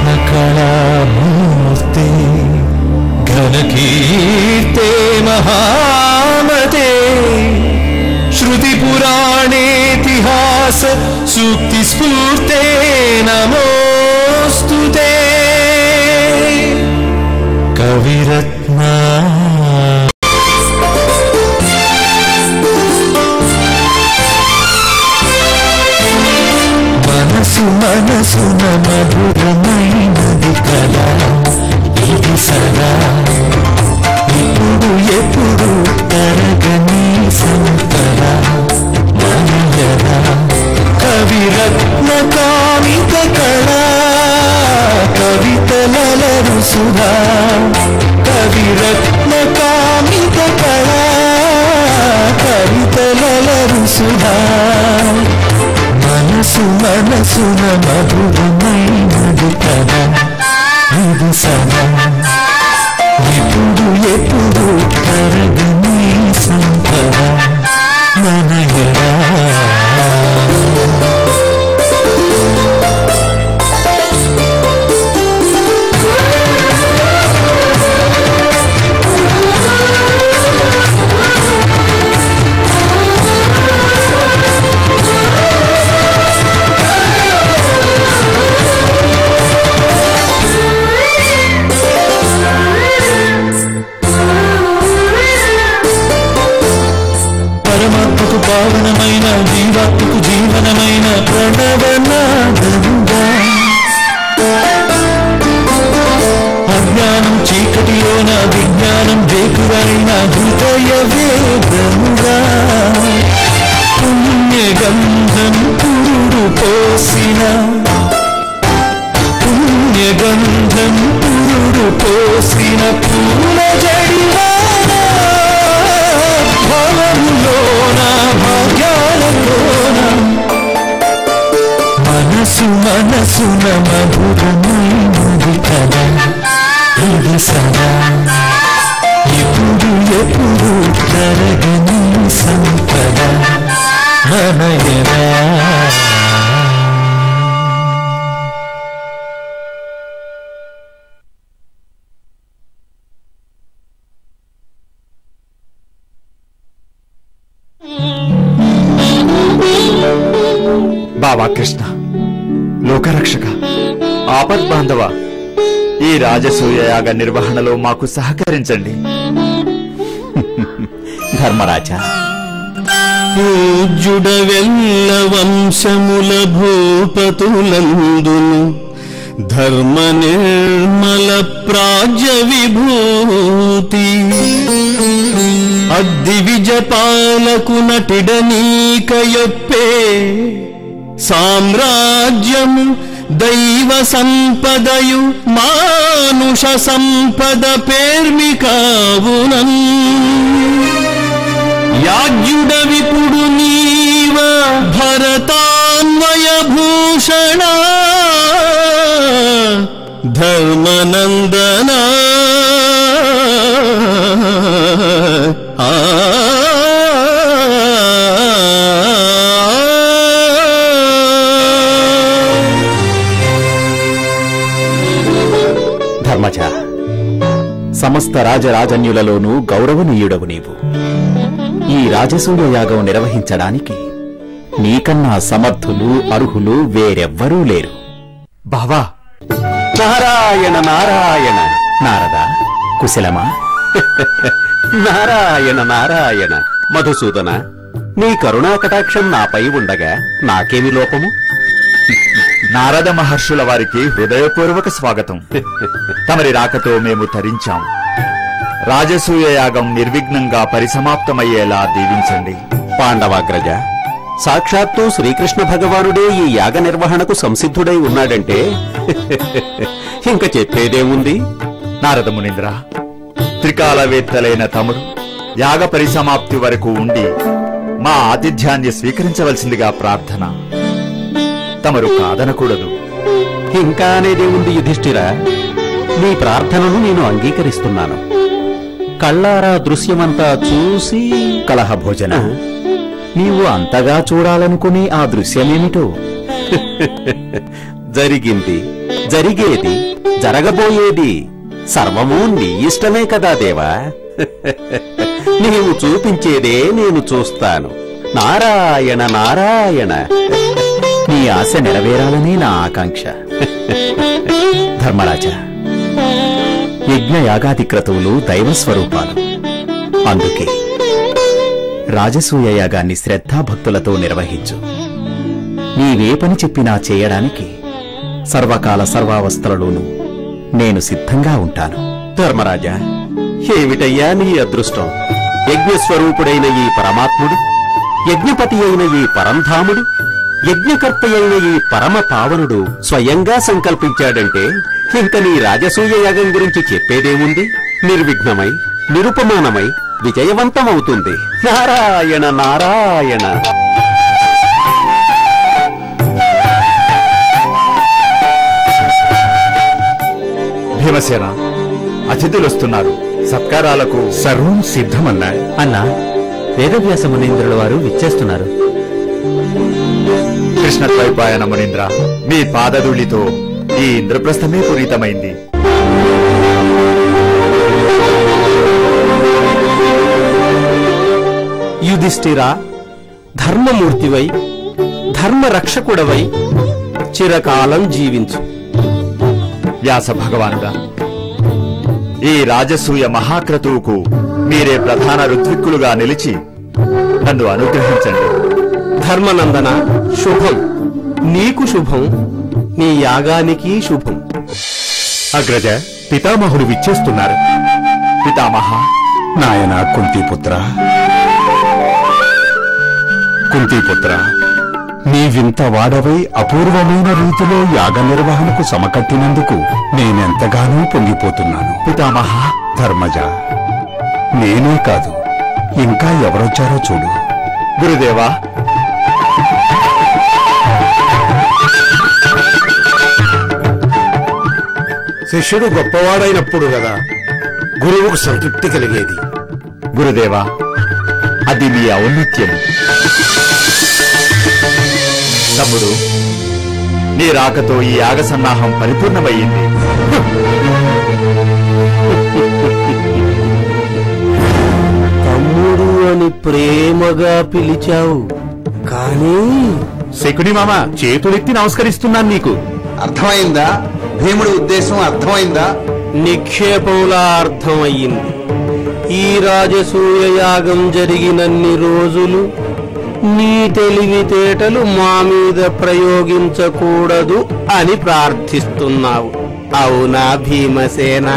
కళామూర్తే ఘనకీర్తే మహామతే శృతి పురాణేతిహాస సూక్తి స్ఫూర్తే నమోస్తుతే కవిరత్నా మనసు మనసున మధురమైనది కదా ఇది సదా ఇప్పుడు ఎప్పుడు తరగని సంతర మనయరా కవిరత్న కామిత కళ కవితలరు సుధా కవిరత్న కామిత కళ కవితలరు సుధా మనసు మనసున మధురమైనది కదా ఇది సదా ఇప్పుడు ఎప్పుడు తరగని సంపద మనయరా పరమాత్మకు పావనమైన జీవాత్మకు జీవనమైన ప్రణవనాదంగా అజ్ఞానం చీకటిలోన విజ్ఞానం వేకువైన హృదయ వేదముగా పుణ్యగంధం పురుడు పోసిన పుణ్యగంధం పురుడు పోసిన పూల జడివాన భవములోన భాగ్యాలలోన మనసు మనసున మధురమైనది కదా ఇది సదా ఇప్పుడు ఎప్పుడు తరగని సంపద మనయరా బావా కృష్ణ లోకరక్షక ఆపద్బాంధవ ఈ రాజసూయ యాగ నిర్వహణలో మాకు సహకరించండి ధర్మరాజా పూజ్యుడవెల్ల వంశముల భూపతులందును ధర్మ నిర్మల ప్రాజ్య విభూతి అద్దివిజ పాలకు నటిడనీకయొప్పే సామ్రాజ్యము దైవ సంపదయు మానుష సంపద పేర్మికావునన్ యాజ్యుడ విపుడు నీవ భరతాన్వయ భూషణ ధర్మనందన ఆ ధర్మజ సమస్త రాజరాజన్యులలోనూ గౌరవనీయుడవు నీవు ఈ రాజసూయ యాగం నిర్వహించడానికి నీకన్నా సమర్థులు అర్హులు వేరెవ్వరూ లేరు బావా నారాయణ నారాయణ నారద కుశలమా నారాయణ నారాయణ మధుసూదన నీ కరుణా కటాక్షం నాపై ఉండగా నాకేమి లోపము నారద మహర్షుల వారికి హృదయపూర్వక స్వాగతం తమరి రాకతో మేము తరించాం రాజసూయ యాగం నిర్విఘ్నంగా పరిసమాప్తమయ్యేలా దీవించండి పాండవాగ్రజ సాక్షాత్తు శ్రీకృష్ణ భగవానుడే ఈ యాగ నిర్వహణకు సంసిద్ధుడై ఉన్నాడంటే ఇంక చెప్పేదేముంది నారద మునీంద్ర త్రికాలవేత్తలైన తమరు యాగ పరిసమాప్తి వరకు ఉండి మా ఆతిథ్యాన్ని స్వీకరించవలసిందిగా ప్రార్థన తమరు కాదనకూడదు ఇంకా అనేదేముంది యుధిష్ఠిర నీ ప్రార్థనను నేను అంగీకరిస్తున్నాను కళ్ళారా దృశ్యమంతా చూసి కలహ భోజన నీవు అంతగా చూడాలనుకునే ఆ దృశ్యమేమిటో జరిగింది జరిగేది జరగబోయేది సర్వము నీ ఇష్టమే కదా దేవా నీవు చూపించేదే నేను చూస్తాను నారాయణ నారాయణ నీ ఆశ నెరవేరాలనే నా ఆకాంక్ష ధర్మరాజా యజ్ఞ యాగాది క్రతువులు దైవ స్వరూపాలు అందుకే రాజసూయ యాగాన్ని శ్రద్ధాభక్తులతో నిర్వహించు నీవే పని చెప్పినా చేయడానికి సర్వకాల సర్వావస్థలలోనూ నేను సిద్ధంగా ఉంటాను ధర్మరాజా ఏమిటయ్యా నీ అదృష్టం యజ్ఞస్వరూపుడైన ఈ పరమాత్ముడు యజ్ఞపతి అయిన ఈ పరంధాముడు యజ్ఞకర్త అయిన ఈ పరమ పావనుడు స్వయంగా సంకల్పించాడంటే ఇంక నీ రాజసూయ యాగం గురించి చెప్పేదేముంది నిర్విఘ్నమై నిరుపమానమై విజయవంతమవుతుంది నారాయణ నారాయణ భీమసేన అతిథులు వస్తున్నారు సత్కారాలకు సర్వం సిద్ధమన్నా అన్నా వేదవ్యాస మునీంద్రుల వారు విచ్చేస్తున్నారు కృష్ణద్వైపాయన మునీంద్ర మీ పాదధూళితో ఈ ఇంద్రప్రస్థమే పూరితమైంది యుధిష్ఠిరా ధర్మమూర్తివై ధర్మరక్షకుడవై చిరకాలం జీవించు వ్యాస భగవానుడా ఈ రాజసూయ మహాక్రతువుకు మీరే ప్రధాన ఋత్విక్కులుగా నిలిచి నన్ను అనుగ్రహించండి ధర్మనందన శుభం నీకు శుభం నీ యాగానికి శుభం అగ్రజ పితామహుడు విచ్చేస్తున్నారు పితామహ నాయన కుంతీపుత్ర కుంతీపుత్ర నీవింత వాడవై అపూర్వమైన రీతిలో యాగ నిర్వహణకు సమకట్టినందుకు నేనెంతగానో పొంగిపోతున్నాను పితామహ ధర్మజ నేనే కాదు ఇంకా ఎవరొచ్చారో చూడు గురుదేవా శిష్యుడు గొప్పవాడైనప్పుడు కదా గురువుకు సంతృప్తి కలిగేది గురుదేవా అది మీ ఔన్నత్యం తమ్ముడు నీ రాకతో ఈ యాగ సన్నాహం పరిపూర్ణమయ్యింది తమ్ముడు అని ప్రేమగా పిలిచావు కానీ శకుని మామ చేతులెత్తి నమస్కరిస్తున్నాను నీకు అర్థమైందా భీముడి ఉద్దేశం అర్థమైందా నిక్షేపంలా అర్థమయ్యింది ఈ రాజసూయ యాగం జరిగినన్ని రోజులు నీ తెలివితేటలు మా మీద ప్రయోగించకూడదు అని ప్రార్థిస్తున్నావు అవునా భీమసేన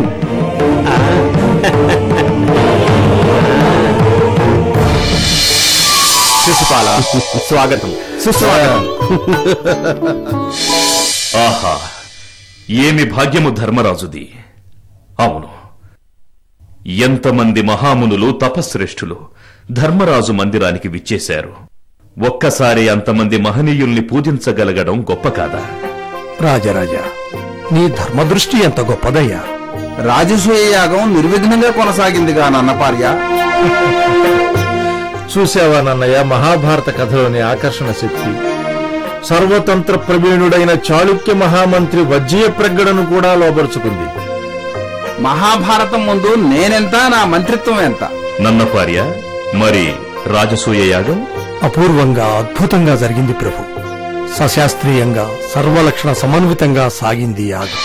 శిశుపాల స్వాగతం సుస్వాగతం ఆహా ఏమి భాగ్యము ధర్మరాజుది అవును ఎంతమంది మహామునులు తపశ్రేష్ఠులు ధర్మరాజు మందిరానికి విచ్చేశారు ఒక్కసారి అంతమంది మహనీయుల్ని పూజించగలగడం గొప్ప కాదా రాజరాజా నీ ధర్మదృష్టి ఎంత గొప్పదయ్యా రాజసూయ యాగం నిర్విఘ్నంగా కొనసాగిందిగా నన్నపార్య చూసావా నన్నయ్య మహాభారత కథలోని ఆకర్షణ శక్తి సర్వతంత్ర ప్రవీణుడైన చాళుక్య మహామంత్రి వజ్జీయ ప్రజ్ఞను కూడా లోపరుచుకుంది మహాభారతం ముందు నేనెంత నా మంత్రిత్వం ఎంత నన్నపార్య మరి రాజసూయ యాగం అపూర్వంగా అద్భుతంగా జరిగింది ప్రభు సశాస్త్రీయంగా సర్వలక్షణ సమన్వితంగా సాగింది యాగం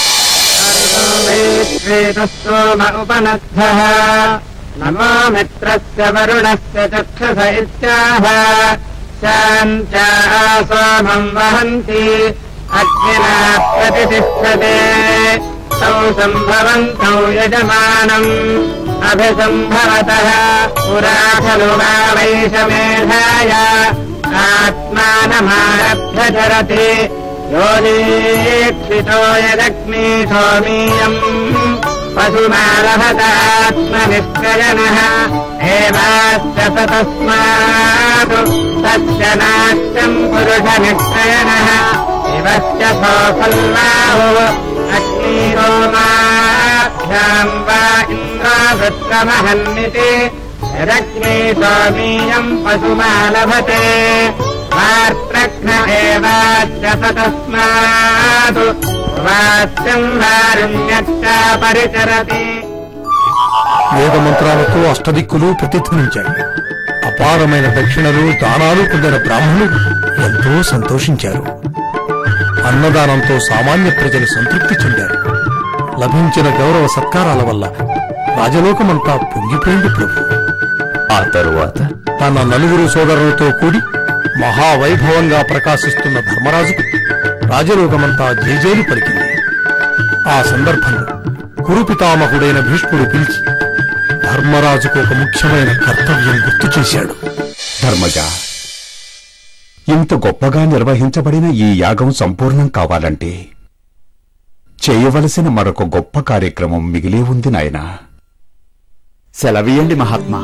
ఉపనద్ధः నమో మిత్రస్య వరుణస్య చక్షుష ఇత్యాహ శాంత్యాः సోమం వహन्ति అగ్నినా ప్రతిష్టతే తౌ సంభవంతౌ యజమానम् అభిసంభవతः పురా ఖలు వా వైషమేధాయ ఆత్మానమారభ్య చరతి योदीक्षितो यदग्नि सोमीयम् पशुमालभतात्मनिष्कयनः एवास्य स तस्मात् तस्य नास्यम् पुरुषनिष्कयनः शिवस्य सोऽखल्वाहो अग्निरोमाभ्याम् वा इन्द्रावृत्रमहन्निति यदग्नि सोमीयम् पशुमालभते वार्त्र దక్షిణ ఏవాచ్య తస్మాత్ వాచ్యం వారుణ్యచ్చ పరిచరతి వేద మంత్రాలతో అష్టదిక్కులు ప్రతిధ్వనించాయి అపారమైన దక్షిణలు దానాలు పొందిన బ్రాహ్మణులు ఎంతో సంతోషించారు అన్నదానంతో సామాన్య ప్రజలు సంతృప్తి చెందారు లభించిన గౌరవ సత్కారాల వల్ల రాజలోకమంతా పొంగిపోయింది ప్రభు ఆ తరువాత తన నలుగురు సోదరులతో కూడి మహావైభవంగా ప్రకాశిస్తున్న ధర్మరాజుకు రాజలోకమంతా జేజేలు పలికింది ఆ సందర్భంలో కురుపితామహుడైన భీష్ముడు పిలిచి ధర్మరాజుకు ఒక ముఖ్యమైన కర్తవ్యం గుర్తు చేశాడు ధర్మజ ఇంత గొప్పగా నిర్వహించబడిన ఈ యాగం సంపూర్ణం కావాలంటే చేయవలసిన మరొక గొప్ప కార్యక్రమం మిగిలే ఉంది నాయనా సెలవీయండి మహాత్మా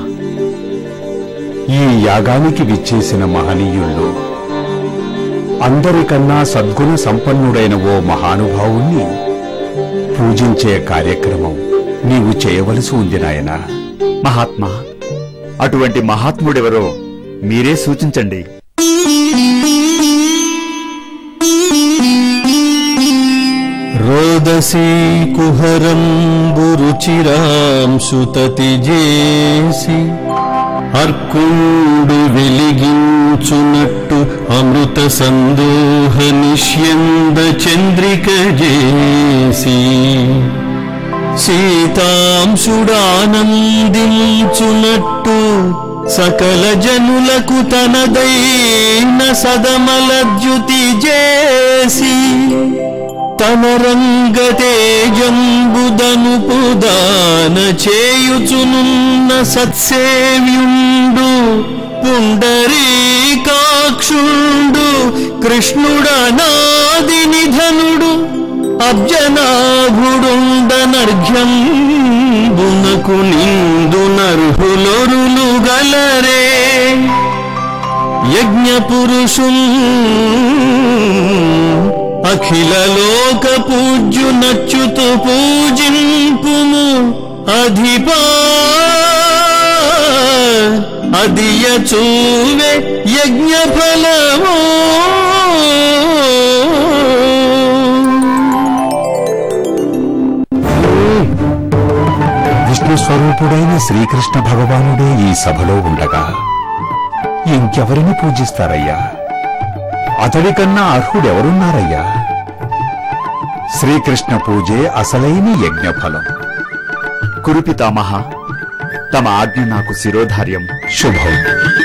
ఈ యాగానికి విచ్చేసిన మహనీయుల్లో అందరికన్నా సద్గుణ సంపన్నుడైన ఓ మహానుభావుణ్ణి పూజించే కార్యక్రమం నీవు చేయవలసి ఉంది నాయనా మహాత్మా అటువంటి మహాత్ముడెవరో మీరే సూచించండి రోదసీ కుహరంబురుచిరాంశుతతి జేసి అర్కుండు వెలిగించునట్టు అమృత సందోహ నిష్యంద చంద్రిక జేసి సీతాంశుడానందించునట్టు సకల జనులకు తనదైన సదమలద్యుతి జేసి తన రంగతేజంబుదను పుదాన చేయుచునున్న సత్సేవ్యుండు పుండరీకాక్షుండు కృష్ణుడనాది నిధనుడు అబ్జనాభుడుండనర్ఘ్యం బునకు నిందు నర్హులొరులు గలరే యజ్ఞ పురుషుల్ అఖిల లోక పూజ్యు నచ్చుతు పూజింపుము అధిపా అదియ చూవే యజ్ఞ ఫలము విష్ణు స్వరూపుడైన శ్రీకృష్ణ భగవానుడే ఈ సభలో ఉండగా ఇంకెవరిని పూజిస్తారయ్యా అతడికన్నా అర్హుడెవరున్నారయ్యా శ్రీకృష్ణ పూజే అసలైన యజ్ఞఫలం కురుపితామహ తమ ఆజ్ఞ నాకు శిరోధార్యం శుభం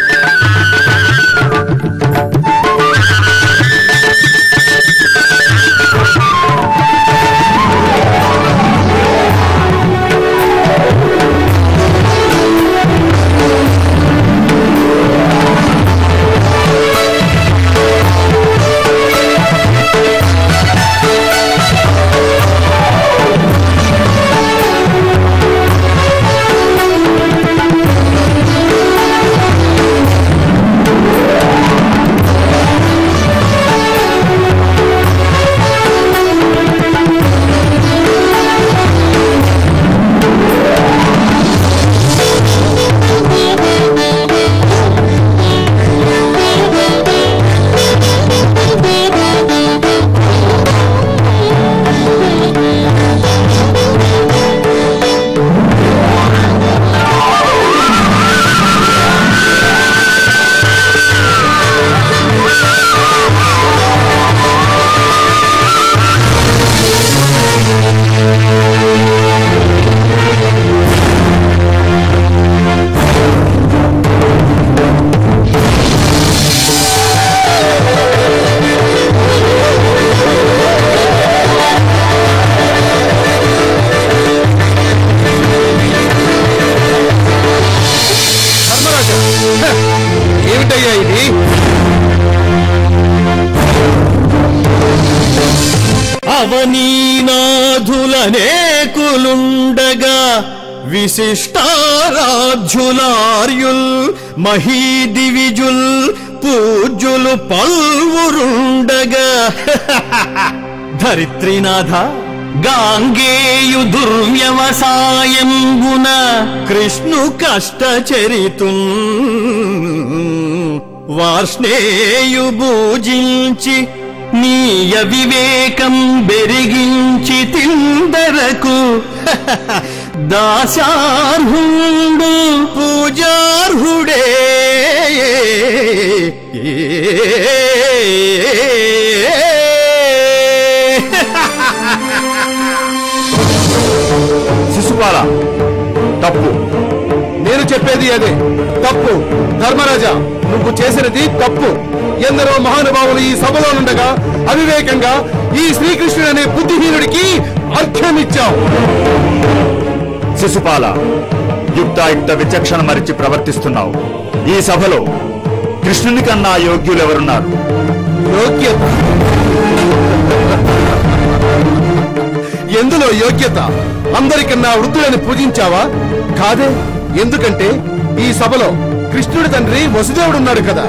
ఏమిటయ్యా ఇది అవనీనాథులనేకులుండగా విశిష్టారాధ్యులార్యుల్ మహీదివిజుల్ పూజ్యులు పల్వురుండగా ధరిత్రినాథ గాంగేయు దుర్వ్యవసాయంబున కృష్ణు కష్ట చరితున్ వార్ష్ణేయు పూజించి నీయ వివేకం బెరిగించి తిందరకు దాసార్హుడు పూజార్హుడే శిశుపాల తప్పు నేను చెప్పేది అదే తప్పు ధర్మరాజా నువ్వు చేసినది తప్పు ఎందరో మహానుభావులు ఈ సభలో ఉండగా అవివేకంగా ఈ శ్రీకృష్ణుడు అనే బుద్ధిహీనుడికి అర్ఘ్యమిచ్చావు శిశుపాల యుక్తాయుక్త విచక్షణ మరిచి ప్రవర్తిస్తున్నావు ఈ సభలో కృష్ణుని కన్నా యోగ్యులెవరున్నారు యోగ్యత ఎందులో యోగ్యత అందరికన్నా వృద్ధులని పూజించావా కాదే ఎందుకంటే ఈ సభలో కృష్ణుడి తండ్రి వసుదేవుడున్నాడు కదా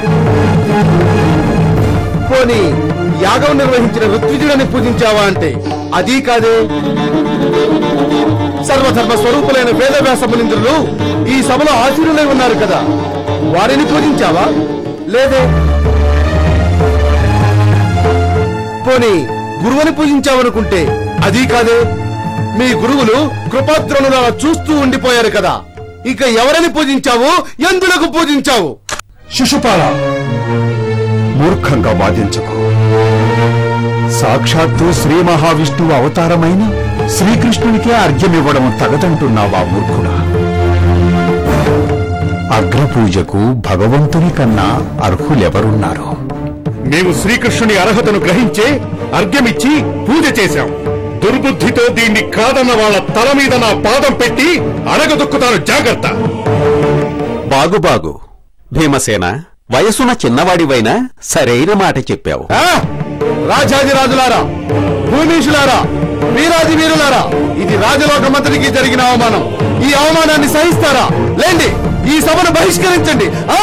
పోనీ యాగం నిర్వహించిన ఋత్విజుడని పూజించావా అంటే అదీ కాదే సర్వధర్మ స్వరూపులైన వేదవ్యాస మునింద్రులు ఈ సభలో ఆశీనులై ఉన్నారు కదా వారిని పూజించావా లేదే పోనీ గురువుని పూజించావనుకుంటే అదీ కాదే మీ గురువులు కృపాద్రోణులా చూస్తూ ఉండిపోయారు కదా ఇక ఎవరిని పూజించావు ఎందులకు పూజించావు శిశుపాల మూర్ఖంగా వాదించకు సాక్షాత్తు శ్రీ మహావిష్ణువు అవతారమైన శ్రీకృష్ణునికే అర్ఘ్యమివ్వడం తగదంటున్నావా మూర్ఖుడా అగ్రపూజకు భగవంతుని కన్నా అర్హులెవరున్నారు మేము శ్రీకృష్ణుని అర్హతను గ్రహించే అర్ఘ్యమిచ్చి పూజ చేశాం దుర్బుద్ధితో దీన్ని కాదన్న వాళ్ళ తల మీద నా పాదం పెట్టి అడగదొక్కుతాను జాగ్రత్త బాగు బాగు భీమసేన వయసున చిన్నవాడివైనా సరైన మాట చెప్పావు రాజాది రాజులారా భూమీషులారా వీరాది వీరులారా ఇది రాజలోకమంతటికి జరిగిన అవమానం ఈ అవమానాన్ని సహిస్తారా లేండి ఈ సభను బహిష్కరించండి ఆ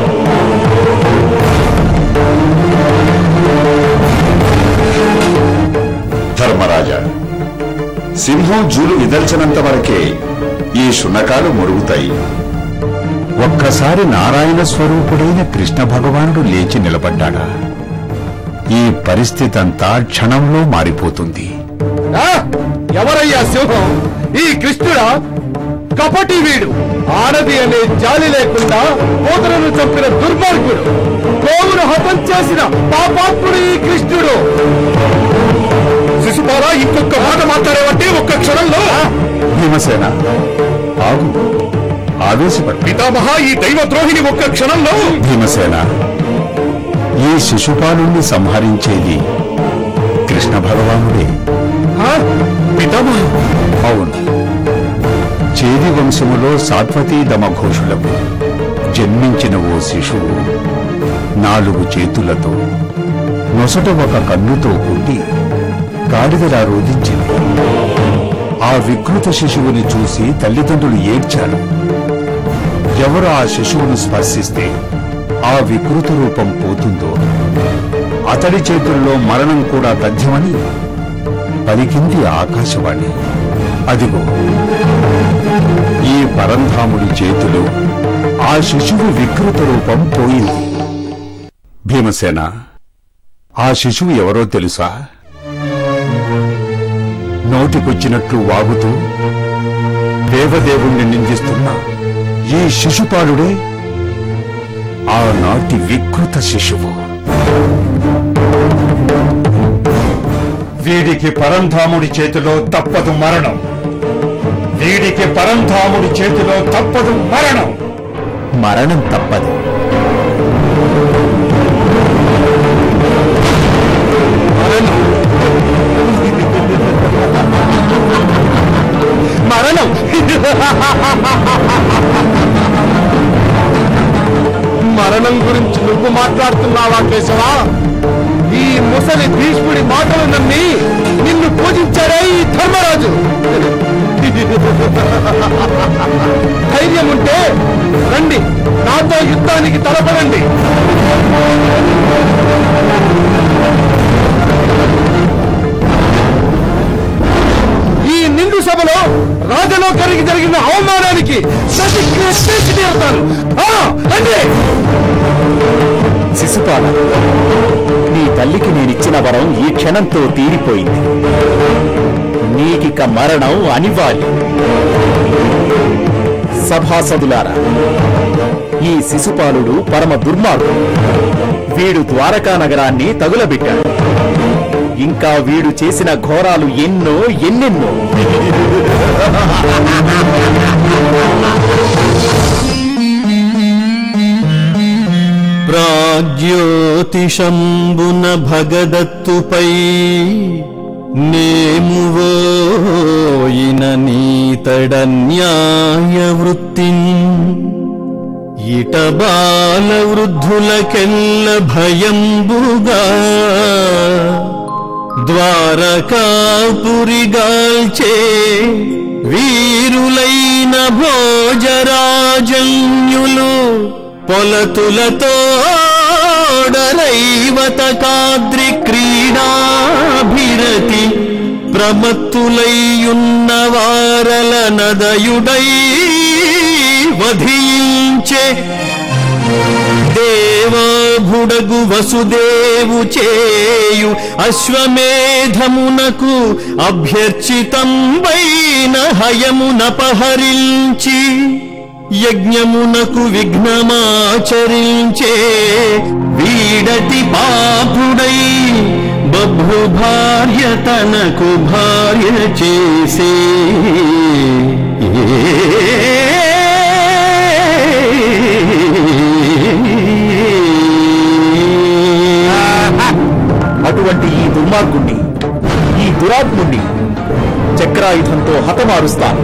ధర్మరాజా సింహం జూలు విదల్చినంత వరకే ఈ శునకాలు మురుగుతాయి ఒక్కసారి నారాయణ స్వరూపుడైన కృష్ణ భగవానుడు లేచి నిలబడ్డాడా ఈ పరిస్థితి అంతా క్షణంలో మారిపోతుంది ఆ? ఎవరయ్యా సింహం ఈ కృష్ణుడా కపటి వీడు ఆడది అనే జాలి లేకుండా కూతురును చంపిన దుర్మార్గుడు గోవును హతం చేసిన పాపాత్ముడు ఈ కృష్ణుడు శిశుపాల ఇంకొక మాట మాట్లాడేవంటే ఒక్క క్షణంలో భీమసేన ఆగు ఆవేశపడు పితామహ ఈ దైవ ద్రోహిని ఒక్క క్షణంలో భీమసేన ఈ శిశుపాలుణ్ణి సంహరించేది కృష్ణ భగవానుడే పితామహ అవును చేది వంశములో సాత్వతీ దమఘోషులకు జన్మించిన ఓ శిశువు నాలుగు చేతులతో నొసట ఒక కన్నుతో ఉండి గాడిదలా రోధించింది ఆ వికృత శిశువుని చూసి తల్లిదండ్రులు ఏడ్చారు ఎవరు ఆ శిశువును స్పర్శిస్తే ఆ వికృత రూపం పోతుందో అతడి చేతుల్లో మరణం కూడా తథ్యమని పలికింది ఆకాశవాణి అదిగో ఈ పరంధాముడి చేతిలో ఆ శిశువు వికృత రూపం పోయింది భీమసేన ఆ శిశువు ఎవరో తెలుసా నోటికొచ్చినట్లు వాగుతూ దేవదేవుణ్ణి నిందిస్తున్న ఈ శిశుపాలుడే ఆనాటి వికృత శిశువు వీడికి పరంధాముడి చేతిలో తప్పదు మరణం వీడికి పరంధాముడి చేతిలో తప్పదు మరణం మరణం తప్పదు మరణం మరణం గురించి నువ్వు మాట్లాడుతున్నావా కేశవా ఈ ముసలి భీష్ముడి మాటలు నమ్మి నిన్ను పూజించాడే ఈ ధర్మరాజు ధైర్యం ఉంటే రండి నాతో యుద్ధానికి తలపడండి ఈ నిండు సభలో రాజలోకానికి జరిగిన అవమానానికి ప్రతిక్రియ చేసి తీరుతాను ఆ, రండి శిశుపాల నీ తల్లికి నేనిచ్చిన వరం ఈ క్షణంతో తీరిపోయింది నీకిక మరణం అనివార్యం సభాసదులారా ఈ శిశుపాలుడు పరమ దుర్మార్గుడు వీడు ద్వారకా నగరాన్ని తగులబెట్టాడు ఇంకా వీడు చేసిన ఘోరాలు ఎన్నో ఎన్నెన్నో ప్రాజ్యోతిషంబున భగదత్తుపై నేమువోయిన నీతడ న్యాయ వృత్తిన్ ఇట బాల వృద్ధులకెల్ల భయంబుగా ద్వారకాపురిగాల్చే వీరులైన భోజరాజన్యులు పొలతులతోడరైవత కాద్రి క్రీడాభిరతి ప్రమత్తులయ్యున్న వారల నదయుడై వధించే దేవాభుడగు వసుదేవు చేయు అశ్వమేధమునకు అభ్యర్చితంబైన హయమునపహరించి యజ్ఞమునకు విఘ్నమాచరించే వీడతి పాపుడై బభ్రు భార్య తనకు భార్య చేసే అటువంటి ఈ దుర్మార్గుణ్ణి ఈ దురాత్ముణ్ణి చక్రాయుధంతో హతమారుస్తాను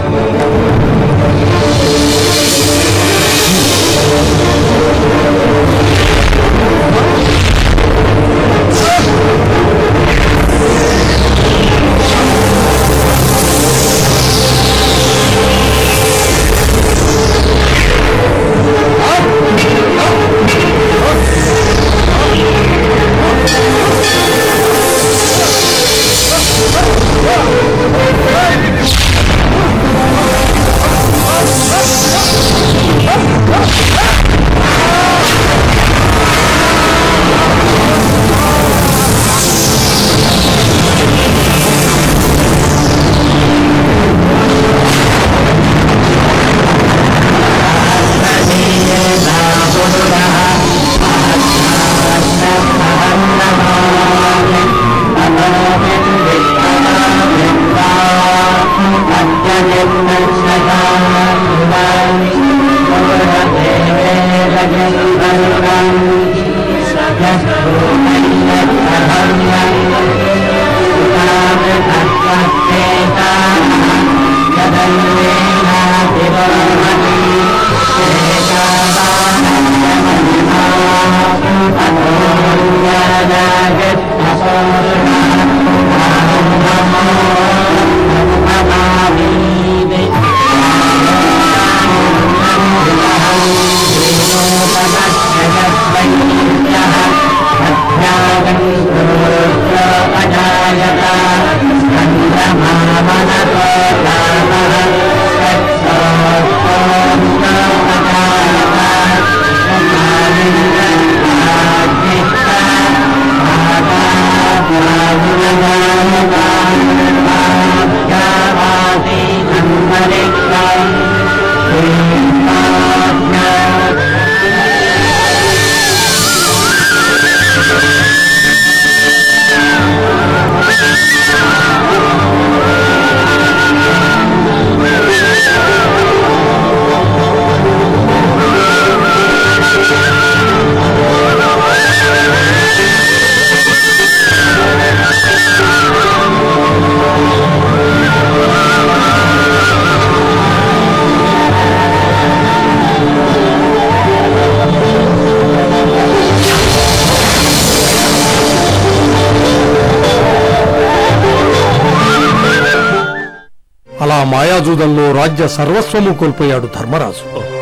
అలా మాయాజూదంలో రాజ్య సర్వస్వము కోల్పోయాడు ధర్మరాజు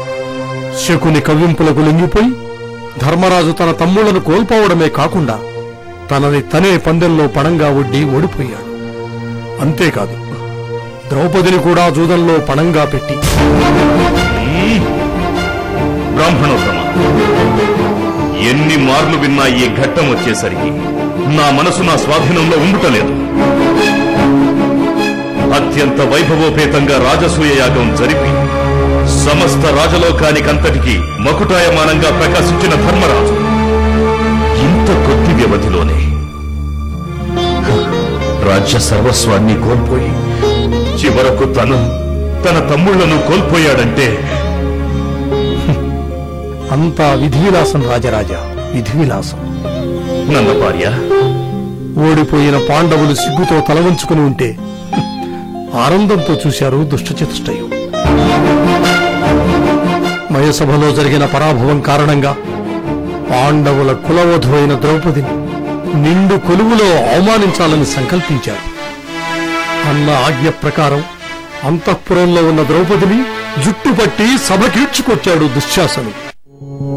శకుని కవ్వింపులకు లొంగిపోయి ధర్మరాజు తన తమ్ముళ్లను కోల్పోవడమే కాకుండా తనని తనే పందెంలో పణంగా ఒడ్డి ఓడిపోయాడు అంతేకాదు ద్రౌపదిని కూడా జూదంలో పణంగా పెట్టి బ్రాహ్మణోత్తమ ఎన్ని మార్లు విన్నా ఈ ఘట్టం వచ్చేసరికి నా మనసు నా స్వాధీనంలో ఉండుటలేదు అత్యంత వైభవోపేతంగా రాజసూయ యాగం జరిపి సమస్త రాజలోకానికంతటికి మకుటాయమానంగా ప్రకాశించిన ధర్మరాజు ఇంత కొద్ది వ్యవధిలోనే రాజ్య సర్వస్వాన్ని కోల్పోయి చివరకు తను తన తమ్ముళ్లను కోల్పోయాడంటే అంతా విధి విలాసం రాజరాజా విధి విలాసం నన్న భార్య ఓడిపోయిన పాండవులు సిగ్గుతో తలవంచుకుని ఉంటే హ్మ్, ఆనందంతో చూశారు దుష్టచతుష్టయం మయసభలో జరిగిన పరాభవం కారణంగా పాండవుల కులవధు అయిన ద్రౌపదిని నిండు కొలువులో అవమానించాలని సంకల్పించారు అన్న ఆజ్ఞ ప్రకారం అంతఃపురంలో ఉన్న ద్రౌపదిని జుట్టుపట్టి సభకీడ్చుకొచ్చాడు దుశ్శాసనుడు